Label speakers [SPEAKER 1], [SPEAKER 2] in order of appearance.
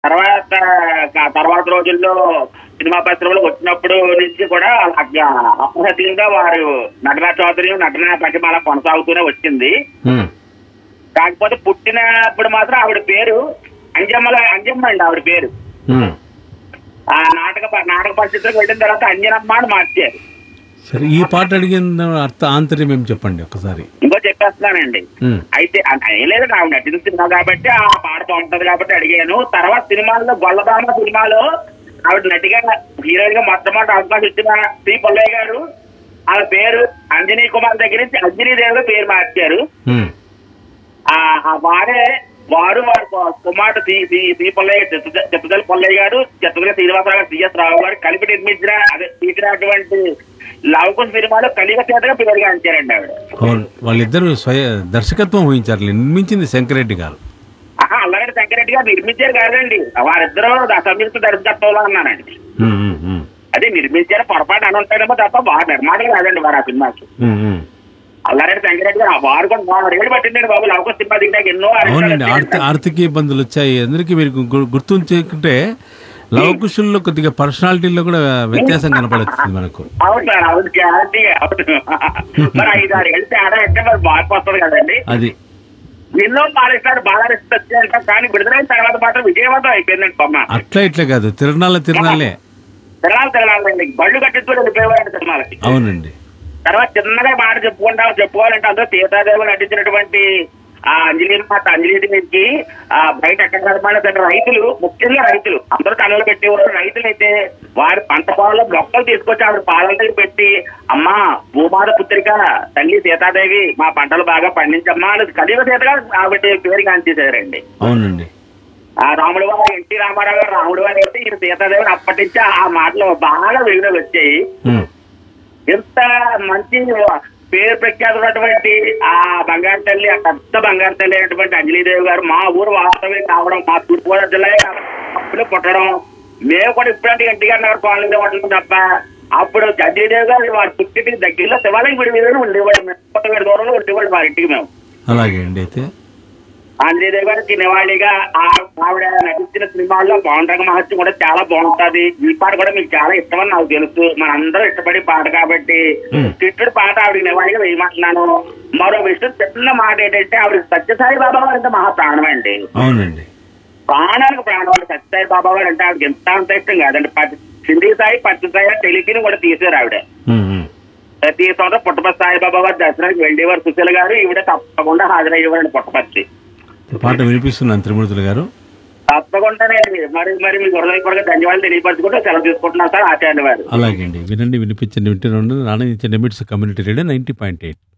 [SPEAKER 1] తర్వాత ఆ తర్వాత రోజుల్లో సినిమా పరిశ్రమలో వచ్చినప్పుడు నుంచి కూడా అట్లా అప్రహతీయంగా వారు నటనా చౌదరి నటన ప్రతిమ అలా కొనసాగుతూనే వచ్చింది
[SPEAKER 2] ఉమ్,
[SPEAKER 1] కాకపోతే పుట్టినప్పుడు మాత్రం ఆవిడ పేరు అంజమ్మల అంజమ్మ అండి ఆవిడ పేరు
[SPEAKER 2] ఉమ్.
[SPEAKER 1] ఆ నాటక ప- నాటక పరిస్థితులకు వెళ్ళిన తర్వాత అంజనమ్మ అని మార్చారు
[SPEAKER 2] సరే ఈ పాట అడిగిన అర్థ ఆంతర్యం ఏం చెప్పండి ఒకసారి
[SPEAKER 1] ఇంకో చెప్పేస్తున్నానండి
[SPEAKER 2] ఉమ్,
[SPEAKER 1] అయితే అ- ఏం లేదు ఆవిడ నటిస్తున్నా కాబట్టి ఆ పాట బాగుంటది కాబట్టి అడిగాను తర్వాత సినిమాల్లో గొల్లబామ సినిమాలో ఆవిడ నటిగా హీరోయిన్ గా మొట్టమొదటి అవకాశం ఇచ్చిన శ్రీ పొల్లయ్య గారు ఆమె పేరు అంజనీ కుమార్ దగ్గర నుంచి అంజనీ దేవి పేరు మార్చారు
[SPEAKER 2] ఉమ్,
[SPEAKER 1] ఆ ఆ వారే వారు వారి కు- కుమారుడు సి సి సి పొల్లయ్య చిత్త- చిత్తదల్లి పొల్లయ్య గారు చిత్తదల్లి శ్రీనివాసరావు గారు సిఎస్ రావు గారు కలిపి నిర్మించిన అదే తీసినటువంటి లవకుశ సినిమాలో కలిగ చేతగా పేరుగా అంచారండి ఆవిడ
[SPEAKER 2] అవును వాళ్ళిద్దరు స్వయ దర్శకత్వం వహించారు నిర్మించింది శంకరెడ్డి గారు
[SPEAKER 1] ఆహా, అల్లారెడ్డి శంకరెడ్డి గారు నిర్మించారు కాదండి వారిద్దరూ సంయుక్త దర్శకత్వంలో అన్నానండి
[SPEAKER 2] ఉమ్, ఉమ్, ఉమ్,
[SPEAKER 1] అదే నిర్మించారు పొరపాటు అని ఉంటాడేమో తప్ప వారు నిర్మాణం కాదండి వారు ఆ సినిమాకి
[SPEAKER 2] ఉమ్, ఉమ్.
[SPEAKER 1] అల్లారెడ్డి శంకరెడ్డి గారు ఆ వారు కూడా బాగా ఏడు పట్టిందండి బాబు లవకుశ సినిమా దిగినాక ఎన్నో
[SPEAKER 2] అవునండి
[SPEAKER 1] అరిష్టాలు
[SPEAKER 2] ఆర్థిక ఆర్థిక ఇబ్బందులు వచ్చాయి అందరికీ మీరు గు- గుర్తుంచుకుంటే లవకుశుల్లో కొద్దిగా పర్సనాలిటీలో కూడా వ్యత్యాసం కనపడుతుంది మనకు
[SPEAKER 1] అవును సార్ అవును గ్యారంటీ అవును మరి ఐదు ఆరు ఏళ్ళు తేడా అంటే మరి మార్పు వస్తుంది కదండి
[SPEAKER 2] అది
[SPEAKER 1] ఎన్నో మానేస్తారు బాగా రిస్క్ వచ్చాయంట కానీ విడుదలైన తర్వాత మాత్రం విజయవంతం అయిపోయిందండి బొమ్మ
[SPEAKER 2] అట్లా ఇట్లా కాదు తిరణాల తిరణాలే
[SPEAKER 1] తిరణాలు తిరణాలండి బళ్ళు కట్టించుకొని వెళ్ళిపోయేవారండి తిరణాలకి
[SPEAKER 2] అవునండి
[SPEAKER 1] తర్వాత చిన్నగా మాట చెప్పుకుంటాం చెప్పుకోవాలంటే అందులో సీతాదేవి నటించినటువంటి ఆ అంజలి మాట అంజలికి ఆ బయట ఎక్కడ కనపడిన రైతులు ముఖ్యంగా రైతులు అందరూ కనులు పెట్టేవారు రైతులు అయితే వారి పంట పొలంలో మొక్కలు తీసుకొచ్చి ఆవిడ పాలనకి పెట్టి అమ్మా భూమాత పుత్రిక తల్లి సీతాదేవి మా పంటలు బాగా పండించమ్మా అని కలియుగ సీతగా ఆవిడ పేరు కాంచేశారండి
[SPEAKER 2] అవునండి
[SPEAKER 1] ఆ రాముడు వారు ఎన్టీ రామారావు గారు రాముడు వారు అయితే ఈయన సీతాదేవిని అప్పటి నుంచి ఆ మాటలు బాగా వెలుగులోకి వచ్చాయి
[SPEAKER 2] ఉమ్,
[SPEAKER 1] ఎంత మంచి పేరు ప్రఖ్యాతమైనటువంటి ఆ బంగారు తల్లి ఆ పెద్ద బంగారు తల్లి అయినటువంటి అంజలీదేవి గారు మా ఊరు వాస్తవే కావడం మా తూర్పుగోదావరి జిల్లా అప్పుడే పుట్టడం మేము కూడా ఇప్పుడంటే ఎన్టీఆర్ నగర్ కాలనీలో ఉంటాం తప్ప అప్పుడు అంజలీదేవి గారు వారి పుట్టింటికి దగ్గరలో శివాలయం గుడి మీద ఉండేవాడు మేము కొత్త వీడి దూరంలో ఉండేవాడు వారి ఇంటికి మేము
[SPEAKER 2] అలాగే అండి అయితే
[SPEAKER 1] అంజలీదేవి గారికి నివాళిగా ఆ- ఆవిడ నటించిన సినిమాల్లో పౌండ్రంగ మహత్యం కూడా చాలా బాగుంటది ఈ పాట కూడా మీకు చాలా ఇష్టమని నాకు తెలుసు మనందరూ ఇష్టపడే పాట కాబట్టి
[SPEAKER 2] Hmm.
[SPEAKER 1] కృష్ణుడి పాట ఆవిడకి నివాళిగా వేయమంటున్నాను మరో విషయం చిన్న మాట ఏంటంటే ఆవిడ సత్యసాయి బాబా గారు అంటే మహా ప్రాణం అండి
[SPEAKER 2] అవునండి
[SPEAKER 1] ప్రాణానికి ప్రాణం అంటే సత్యసాయి బాబా గారు అంటే ఆవిడకి ఎంత అంత ఇష్టం కాదండి పత్తి సింధీ సాయి పత్తి సాయి టెలిఫిన్ కూడా తీసారు ఆవిడ
[SPEAKER 2] ఉమ్, ఉమ్.
[SPEAKER 1] ప్రతి సంవత్సరం పుట్టపర్తి సాయిబాబా గారు దర్శనానికి వెళ్ళేవారు సుశీల గారు ఈవిడ తప్పకుండా హాజరయ్యేవారండి పుట్టపర్తి
[SPEAKER 2] ఈ పాట వినిపిస్తున్నాను త్రిమూర్తులు గారు
[SPEAKER 1] తప్పకుండానండి మరి మరి మీ హృదయపూర్వక ధన్యవాదాలు తెలియపరచుకుంటూ సెలవు తీసుకుంటున్నాను సార్ ఆచార్య వారు
[SPEAKER 2] అలాగే అండి వినండి వినిపించండి వింటున్నాను నాన్న ఇచ్చే minutes community radio ninety point eight